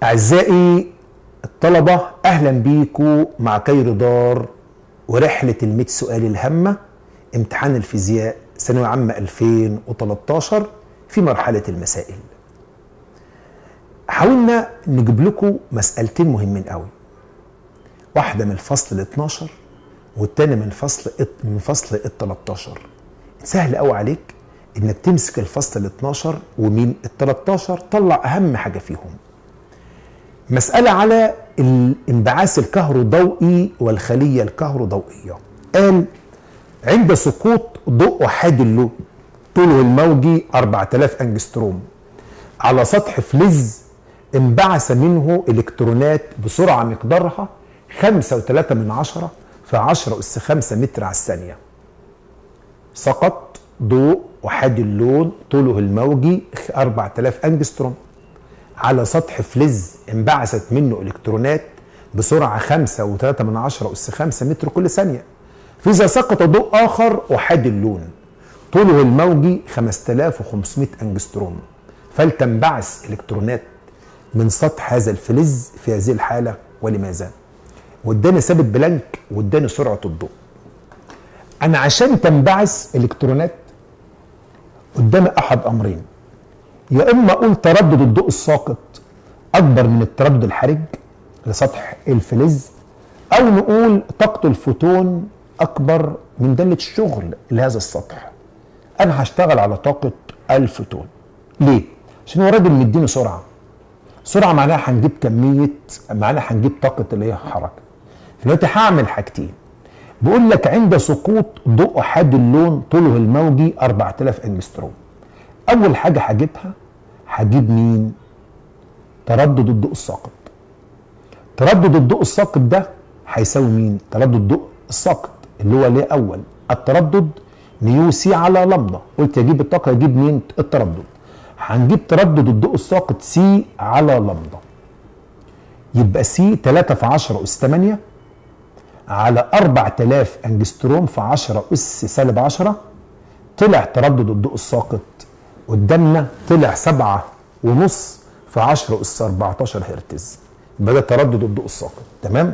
أعزائي الطلبة أهلا بيكم مع كير دار ورحلة الميت سؤال الهامة امتحان الفيزياء ثانوية عامة 2013 في مرحلة المسائل حاولنا نجيب لكم مسألتين مهمين قوي واحدة من الفصل ال 12 والتانية من فصل من فصل ال 13 سهل قوي عليك انك تمسك الفصل ال 12 ومين ال 13 طلع اهم حاجة فيهم مسألة على الانبعاث الكهروضوئي والخلية الكهروضوئية قال عند سقوط ضوء أحاد اللون طوله الموجي 4000 أنجستروم على سطح فلز انبعث منه إلكترونات بسرعة مقدارها 5.3 من عشرة في 10 أس 5 متر على الثانية سقط ضوء أحاد اللون طوله الموجي 4000 أنجستروم على سطح فلز انبعثت منه الكترونات بسرعه 5 و3 من 10 اس 5 متر كل ثانيه فاذا سقط ضوء اخر احاد اللون طوله الموجي 5500 انجستروم فلتنبعث الكترونات من سطح هذا الفلز في هذه الحاله ولماذا؟ واداني ثابت بلانك واداني سرعه الضوء. انا عشان تنبعث الكترونات قدامي احد امرين يا اما اقول تردد الضوء الساقط اكبر من التردد الحرج لسطح الفلز او نقول طاقه الفوتون اكبر من داله الشغل لهذا السطح انا هشتغل على طاقه الفوتون ليه عشان هو راجل مديني سرعه سرعه معناها هنجيب كميه معناها هنجيب طاقه اللي هي حركه دلوقتي هعمل حاجتين بيقول لك عند سقوط ضوء حاد اللون طوله الموجي 4000 انجستروم اول حاجه هجيبها هجيب مين تردد الضوء الساقط تردد الضوء الساقط ده هيساوي مين تردد الضوء الساقط اللي هو ليه اول التردد نيو سي على لمدا قلت اجيب الطاقه اجيب مين التردد هنجيب تردد الضوء الساقط سي على لمدا يبقى سي 3 في 10 اس 8 على 4000 انجستروم في 10 اس سالب 10 طلع تردد الضوء الساقط قدامنا طلع سبعة ونص في 10 اس 14 هرتز يبقى ده تردد الضوء الساقط تمام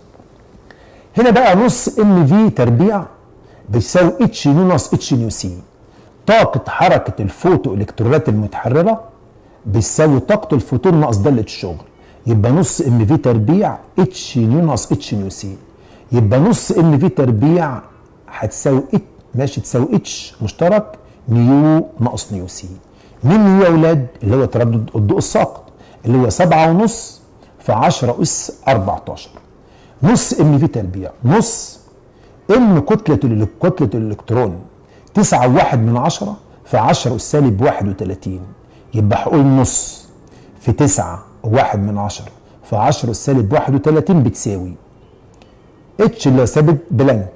هنا بقى نص ام في تربيع بيساوي اتش نيو ناقص اتش نيو سي طاقة حركة الفوتو الكترونات المتحررة بتساوي طاقة الفوتون ناقص دالة الشغل يبقى نص ام في تربيع اتش نيو ناقص اتش نيو سي يبقى نص ام في تربيع هتساوي ات ماشي تساوي اتش مشترك نيو ناقص نيو سي مين نيو يا اولاد اللي هو تردد الضوء الساقط اللي هو سبعة ونص في 10 اس 14 نص ام في تربيع نص ام كتلة كتلة الالكترون 9 واحد من 10 في 10 اس سالب 31 يبقى هقول نص في 9 واحد من 10 في 10 اس سالب 31 بتساوي اتش اللي هو ثابت بلانك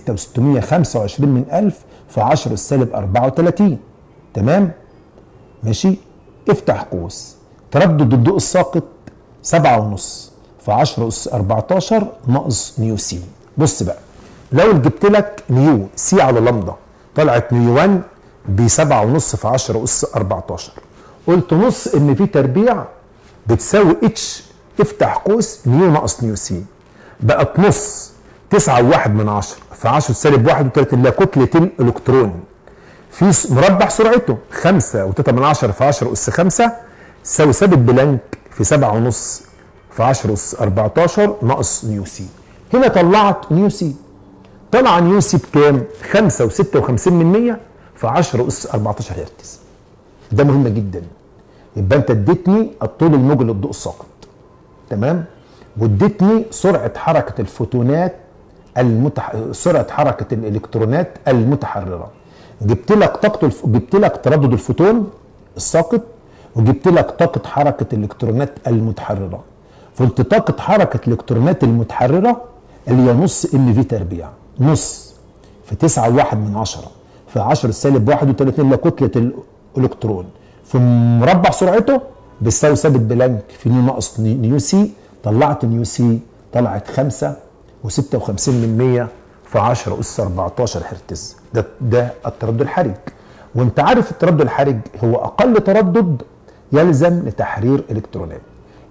6625 من 1000 في 10 السالب 34 تمام ماشي افتح قوس تردد الضوء الساقط 7 ونص في 10 اس 14 ناقص نيو سي بص بقى لو جبت لك نيو سي على لمدا طلعت نيو 1 ب 7 ونص في 10 اس 14 قلت نص ان في تربيع بتساوي اتش افتح قوس نيو ناقص نيو سي بقت نص 9 واحد من 10 في 10 سالب 31 اللي هي كتله الالكترون في مربع سرعته 5 و3 من 10 في 10 اس 5 تساوي ثابت بلانك في 7 ونص في 10 اس 14 ناقص نيو سي هنا طلعت نيو سي طلع نيو سي بكام؟ 5 و56 من 100 في 10 اس 14 هرتز ده مهم جدا يبقى انت اديتني الطول الموجي للضوء الساقط تمام واديتني سرعه حركه الفوتونات المتح... سرعه حركه الالكترونات المتحرره جبت لك طاقه الف... جبت لك تردد الفوتون الساقط وجبت لك طاقه حركه الالكترونات المتحرره قلت طاقه حركه الالكترونات المتحرره اللي هي نص ام في تربيع نص في 9 واحد من 10 في 10 سالب 31 اللي كتله الالكترون في مربع سرعته بيساوي ثابت بلانك في نيو ناقص نيو سي طلعت نيو سي طلعت 5 و56 من 100 في 10 اس 14 هرتز ده ده التردد الحرج وانت عارف التردد الحرج هو اقل تردد يلزم لتحرير الكترونات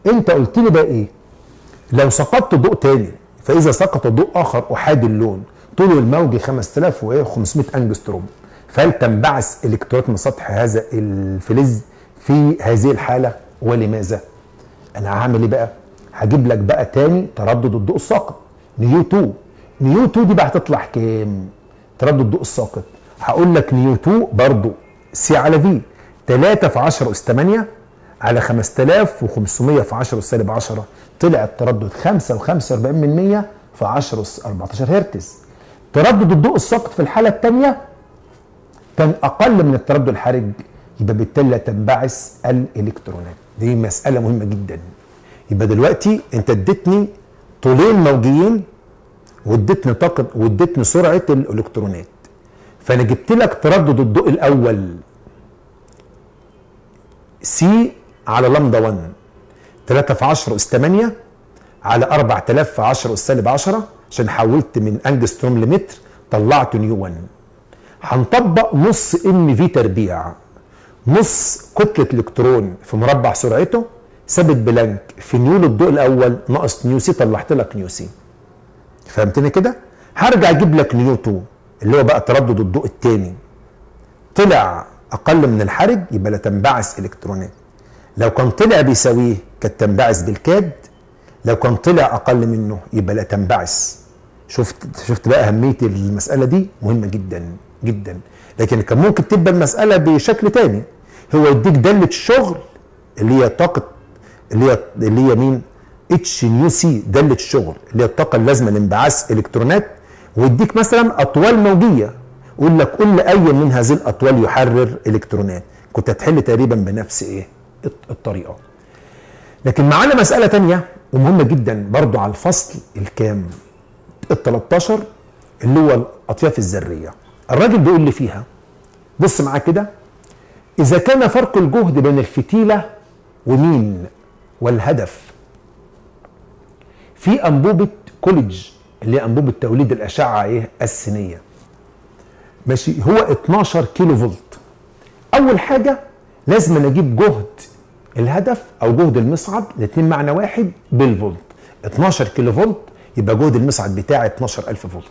انت قلت لي بقى ايه لو سقطت ضوء تاني فاذا سقط ضوء اخر احادي اللون طوله الموجي 5500 انجستروم فهل تنبعث الكترونات من سطح هذا الفلز في هذه الحاله ولماذا انا هعمل ايه بقى هجيب لك بقى تاني تردد الضوء الساقط نيو 2 نيو 2 دي بقى هتطلع كام تردد الضوء الساقط هقول لك نيو 2 برضو سي على في 3 في 10 اس 8 على 5500 في 10 اس سالب 10 طلع التردد 5 و45 من 100 في 10 اس 14 هرتز تردد الضوء الساقط في الحاله الثانيه كان اقل من التردد الحرج يبقى بالتالي لا تنبعث الالكترونات دي مساله مهمه جدا يبقى دلوقتي انت اديتني طولين موجيين واديتني طاقه واديتني سرعه الالكترونات فانا جبت لك تردد الضوء الاول سي على لمدا 1 3 في 10 اس 8 على 4000 في 10 اس سالب 10 عشان حولت من انجستروم لمتر طلعت نيو 1 هنطبق نص ام في تربيع نص كتله الكترون في مربع سرعته ثابت بلانك في نيو للضوء الاول ناقص نيو سي طلعت لك نيو سي فهمتني كده هرجع اجيب لك نيو 2 اللي هو بقى تردد الضوء الثاني طلع اقل من الحرج يبقى لا تنبعث الكترونات لو كان طلع بيساويه كانت تنبعث بالكاد لو كان طلع اقل منه يبقى لا تنبعث شفت شفت بقى اهميه المساله دي مهمه جدا جدا لكن كان ممكن تبقى المساله بشكل تاني هو يديك داله الشغل اللي هي طاقه اللي هي اللي هي مين اتش نيو سي داله الشغل اللي هي الطاقه اللازمه لانبعاث الكترونات ويديك مثلا اطوال موجيه يقول لك كل اي من هذه الاطوال يحرر الكترونات كنت هتحل تقريبا بنفس ايه الطريقه لكن معانا مساله تانية ومهمه جدا برضو على الفصل الكام ال 13 اللي هو الاطياف الذريه الراجل بيقول لي فيها بص معاه كده اذا كان فرق الجهد بين الفتيله ومين والهدف في انبوبه كوليدج اللي هي انبوبه توليد الاشعه ايه السينيه ماشي هو 12 كيلو فولت اول حاجه لازم اجيب جهد الهدف او جهد المصعد الاثنين معنى واحد بالفولت 12 كيلو فولت يبقى جهد المصعد بتاعي 12000 فولت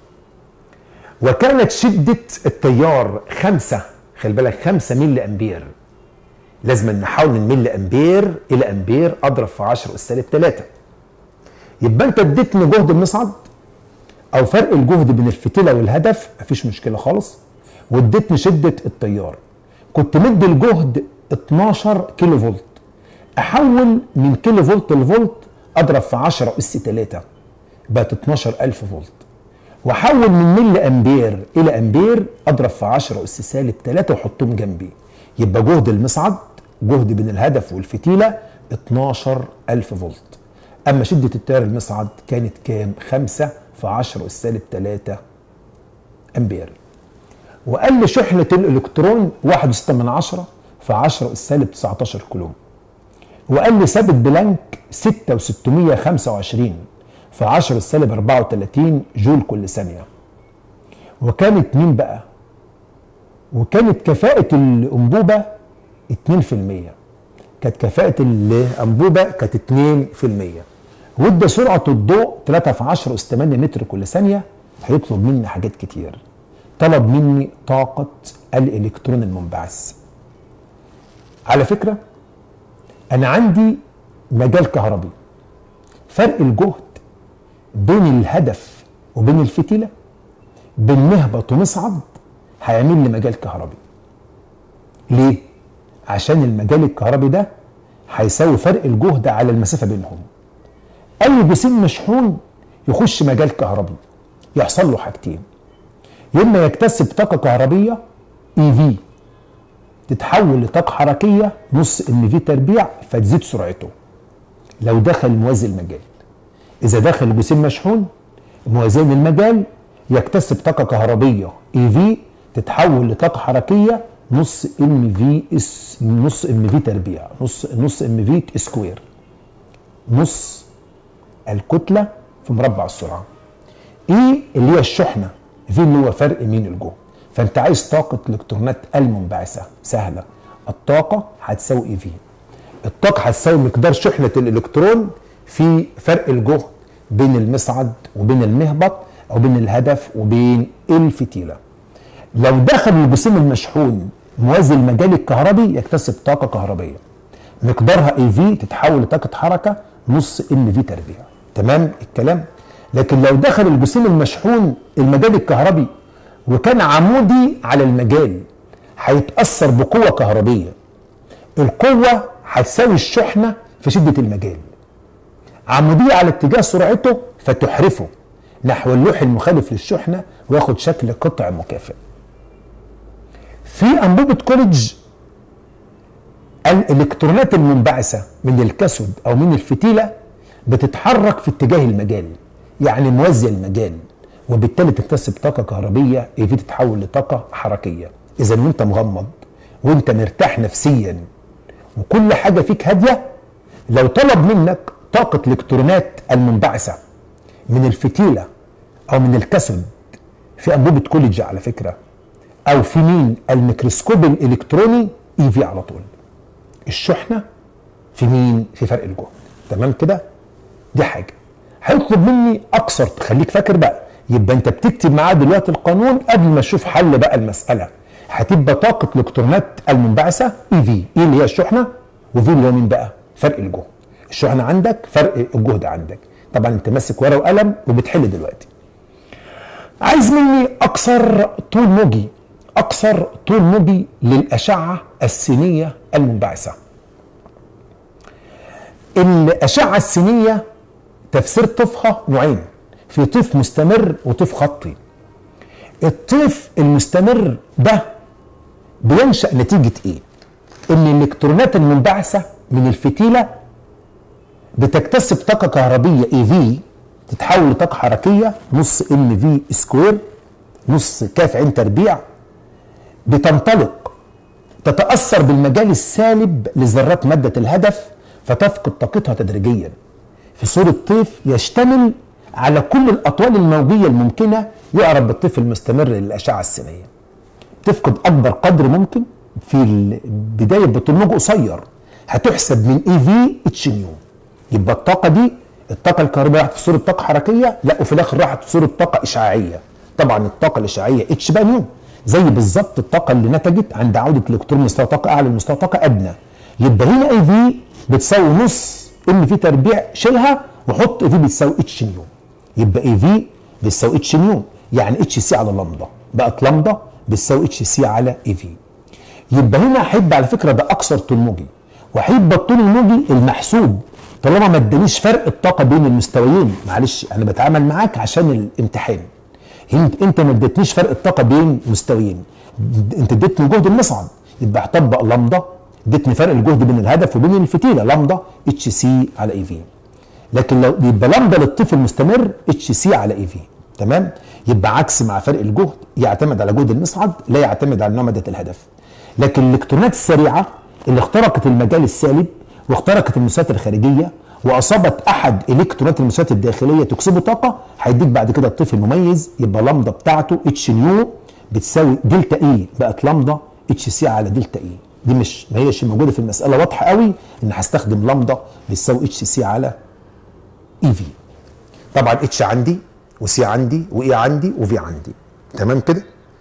وكانت شدة التيار خمسة خلي بالك خمسة ملي أمبير لازم نحول من ملي أمبير إلى أمبير أضرب في 10 أس سالب 3 يبقى أنت اديتني جهد المصعد أو فرق الجهد بين الفتيلة والهدف مفيش مشكلة خالص واديتني شدة التيار كنت مدي الجهد 12 كيلو فولت أحول من كيلو فولت لفولت أضرب في 10 أس 3 بقت 12000 فولت واحول من ملي امبير الى امبير اضرب في 10 اس سالب 3 واحطهم جنبي يبقى جهد المصعد جهد بين الهدف والفتيله 12000 فولت اما شده التيار المصعد كانت كام 5 في 10 اس سالب 3 امبير وقال لي شحنه الالكترون 1.6 من 10 في 10 اس سالب 19 كولوم وقال لي ثابت بلانك 6625 في 10 السالب 34 جول كل ثانية وكانت مين بقى وكانت كفاءة الأنبوبة 2% كانت كفاءة الأنبوبة كانت 2% وادى سرعة الضوء 3 في 10 أس 8 متر كل ثانية هيطلب مني حاجات كتير طلب مني طاقة الإلكترون المنبعث على فكرة أنا عندي مجال كهربي فرق الجهد بين الهدف وبين الفتيلة بين مهبط ومصعد هيعمل لي مجال كهربي ليه؟ عشان المجال الكهربي ده هيساوي فرق الجهد على المسافة بينهم أي جسيم مشحون يخش مجال كهربي يحصل له حاجتين يا إما يكتسب طاقة كهربية اي في تتحول لطاقة حركية نص ام في تربيع فتزيد سرعته لو دخل موازي المجال إذا دخل جسيم مشحون موازين المجال يكتسب طاقة كهربية اي في تتحول لطاقة حركية نص ام في اس نص ام في تربيع نص نص ام في سكوير نص الكتلة في مربع السرعة اي اللي هي الشحنة في اللي هو فرق مين الجهد فانت عايز طاقة الالكترونات المنبعثة سهلة الطاقة هتساوي اي في الطاقه هتساوي مقدار شحنه الالكترون في فرق الجهد بين المصعد وبين المهبط او بين الهدف وبين الفتيله لو دخل الجسيم المشحون موازي المجال الكهربي يكتسب طاقه كهربيه مقدارها اي في تتحول لطاقه حركه نص ام في تربيع تمام الكلام لكن لو دخل الجسيم المشحون المجال الكهربي وكان عمودي على المجال هيتاثر بقوه كهربيه القوه هتساوي الشحنه في شده المجال عموديه على اتجاه سرعته فتحرفه نحو اللوح المخالف للشحنه وياخد شكل قطع مكافئ في انبوبه كوليدج الالكترونات المنبعثه من الكاثود او من الفتيله بتتحرك في اتجاه المجال يعني موازيه المجال وبالتالي تكتسب طاقه كهربيه اي في تتحول لطاقه حركيه اذا وانت مغمض وانت مرتاح نفسيا وكل حاجه فيك هاديه لو طلب منك طاقه الالكترونات المنبعثه من الفتيله او من الكاثود في انبوبه كوليدج على فكره او في مين الميكروسكوب الالكتروني اي في على طول الشحنه في مين في فرق الجهد تمام كده دي حاجه هيطلب مني اكثر خليك فاكر بقى يبقى انت بتكتب معاه دلوقتي القانون قبل ما تشوف حل بقى المساله هتبقى طاقه الالكترونات المنبعثه اي في اي اللي هي الشحنه وفي اللي هو مين بقى فرق الجهد الشحنه عندك فرق الجهد عندك طبعا انت ماسك ورقه وقلم وبتحل دلوقتي عايز مني اكثر طول موجي اكثر طول موجي للاشعه السينيه المنبعثه الاشعه السينيه تفسير طيفها نوعين في طيف مستمر وطيف خطي الطيف المستمر ده بينشا نتيجه ايه ان الالكترونات المنبعثه من الفتيله بتكتسب طاقه كهربيه اي في تتحول لطاقه حركيه نص ام في سكوير نص كاف عين تربيع بتنطلق تتاثر بالمجال السالب لذرات ماده الهدف فتفقد طاقتها تدريجيا في صورة طيف يشتمل على كل الأطوال الموجية الممكنة يعرف بالطيف المستمر للأشعة السينية تفقد أكبر قدر ممكن في البداية بطول موج قصير هتحسب من اي في اتش نيو يبقى الطاقة دي الطاقة الكهربائية راحت في صورة طاقة حركية لا وفي الآخر راحت في صورة طاقة إشعاعية طبعا الطاقة الإشعاعية اتش بقى نيو زي بالظبط الطاقة اللي نتجت عند عودة الإلكترون من مستوى طاقة أعلى لمستوى طاقة أدنى يبقى هنا اي في بتساوي نص ام في تربيع شيلها وحط اي في بتساوي اتش نيو يبقى اي في بتساوي اتش نيو يعني اتش سي على لامدا بقت لامدا بتساوي اتش سي على اي في يبقى هنا هيبقى على فكره ده اكثر طول موجي وهيبقى الطول الموجي المحسوب طالما ما ادانيش فرق الطاقه بين المستويين معلش انا بتعامل معاك عشان الامتحان انت انت ما اديتنيش فرق الطاقه بين مستويين انت اديتني جهد المصعد يبقى هطبق لامدا ادتني فرق الجهد بين الهدف وبين الفتيله لامدا اتش سي على اي في لكن لو يبقى لامدا للطيف المستمر اتش سي على اي في تمام يبقى عكس مع فرق الجهد يعتمد على جهد المصعد لا يعتمد على نوع ماده الهدف لكن الالكترونات السريعه اللي اخترقت المجال السالب واخترقت المسات الخارجيه واصابت احد الكترونات المسات الداخليه تكسبه طاقه هيديك بعد كده الطيف المميز يبقى لامدا بتاعته اتش نيو بتساوي دلتا اي بقت لامدا اتش سي على دلتا اي دي مش ما هيش موجوده في المساله واضحه قوي ان هستخدم لامدا بتساوي اتش سي على اي في طبعا اتش عندي وسي عندي واي عندي وفي عندي تمام كده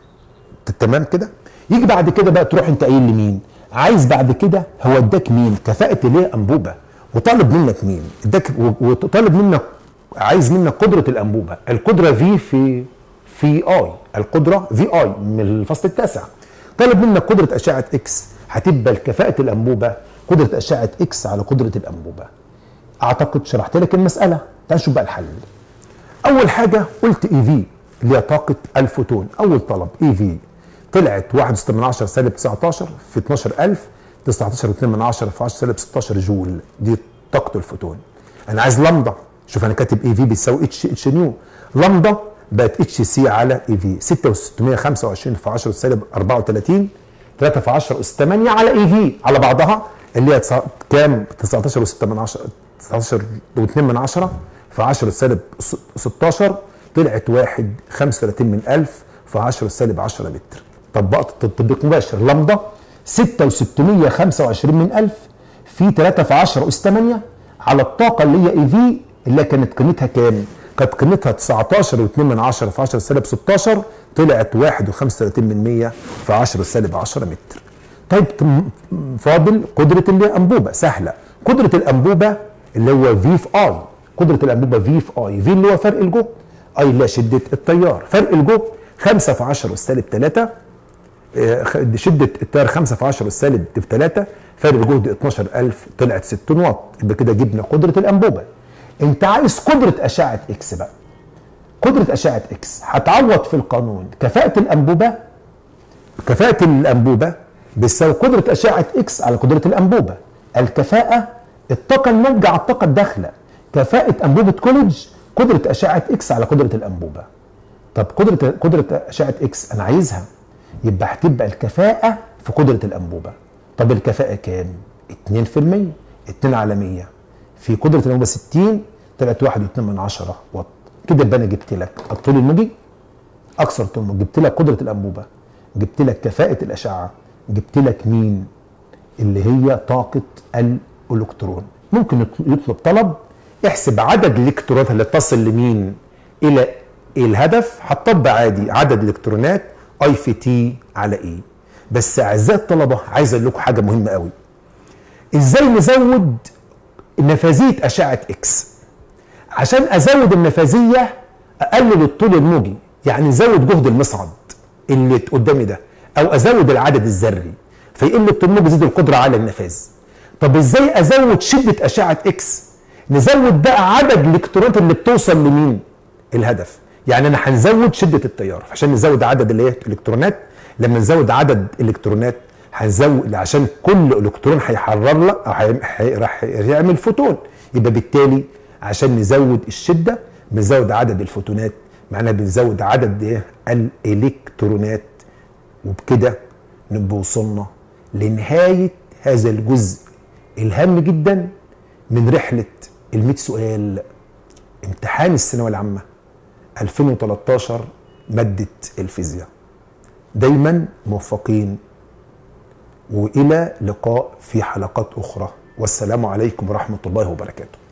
تمام كده يجي بعد كده بقى تروح انت قايل لمين عايز بعد كده هو اداك مين كفاءه ليه انبوبه وطالب منك مين اداك وطالب منك عايز منك قدره الانبوبه القدره في في في اي القدره في اي من الفصل التاسع طالب منك قدره اشعه اكس هتبقى كفاءه الانبوبه قدره اشعه اكس على قدره الانبوبه اعتقد شرحت لك المساله تعال نشوف بقى الحل اول حاجه قلت اي في اللي هي طاقه الفوتون اول طلب اي في طلعت 1.6 من 10 سالب 19 في 12000 19.2 من 10 في 10 سالب 16 جول دي طاقه الفوتون انا عايز لامدا شوف انا كاتب اي في بيساوي اتش اتش نيو لامدا بقت اتش سي على اي في 6625 في 10 سالب 34 3 في 10 اس 8 على اي في على بعضها اللي هي كام 19 و6 من 10 19 و2 من 10 في 10 سالب 16 طلعت 1 35 من 1000 في 10 سالب 10 متر طبقت التطبيق مباشر لامدا 6625 من 1000 في 3 في 10 اس 8 على الطاقه اللي هي اي في اللي كانت قيمتها كام؟ كانت قيمتها 19 و2 من 10 في 10 سالب 16 طلعت 1.35 من 100 في 10 سالب 10 متر. طيب فاضل قدره الانبوبه سهله قدره الانبوبه اللي هو في في اي قدره الانبوبه في في اي في اللي هو فرق الجهد اي اللي هي شده التيار فرق الجهد 5 في 10 والسالب 3 شده التيار 5 في 10 والسالب 3 فرق الجهد 12000 طلعت 60 واط يبقى كده جبنا قدره الانبوبه انت عايز قدره اشعه اكس بقى قدره اشعه اكس هتعوض في القانون كفاءه الانبوبه كفاءه الانبوبه بتساوي قدره اشعه اكس على قدره الانبوبه الكفاءه الطاقه الناتجه على الطاقه الداخله كفاءه انبوبه كوليدج قدره اشعه اكس على قدره الانبوبه طب قدره قدره اشعه اكس انا عايزها يبقى هتبقى الكفاءه في قدره الانبوبه طب الكفاءه كام 2% 2 على 100 في قدره الانبوبه 60 طلعت 1.2 من 10 واط كده يبقى انا جبت لك الطول الموجي اكثر طول الموجي جبت لك قدره الانبوبه جبت لك كفاءه الاشعه جبت لك مين اللي هي طاقه الالكترون ممكن يطلب طلب احسب عدد الالكترونات اللي تصل لمين الى الهدف هتطبق عادي عدد الالكترونات اي في تي على ايه بس اعزائي الطلبه عايز اقول لكم حاجه مهمه قوي ازاي نزود نفاذيه اشعه اكس عشان ازود النفاذيه اقلل الطول الموجي يعني زود جهد المصعد اللي قدامي ده او ازود العدد الذري فيقل الطول الموجي يزيد القدره على النفاذ طب ازاي ازود شده اشعه اكس نزود بقى عدد الالكترونات اللي بتوصل لمين الهدف يعني انا هنزود شده التيار عشان نزود عدد اللي هي الالكترونات لما نزود عدد الالكترونات هنزود عشان كل الكترون هيحرر لك او راح يعمل فوتون يبقى بالتالي عشان نزود الشده بنزود عدد الفوتونات معناها بنزود عدد ايه الالكترونات وبكده نبقى وصلنا لنهايه هذا الجزء الهام جدا من رحله ال سؤال امتحان الثانويه العامه 2013 ماده الفيزياء دايما موفقين والى لقاء في حلقات اخرى والسلام عليكم ورحمه الله وبركاته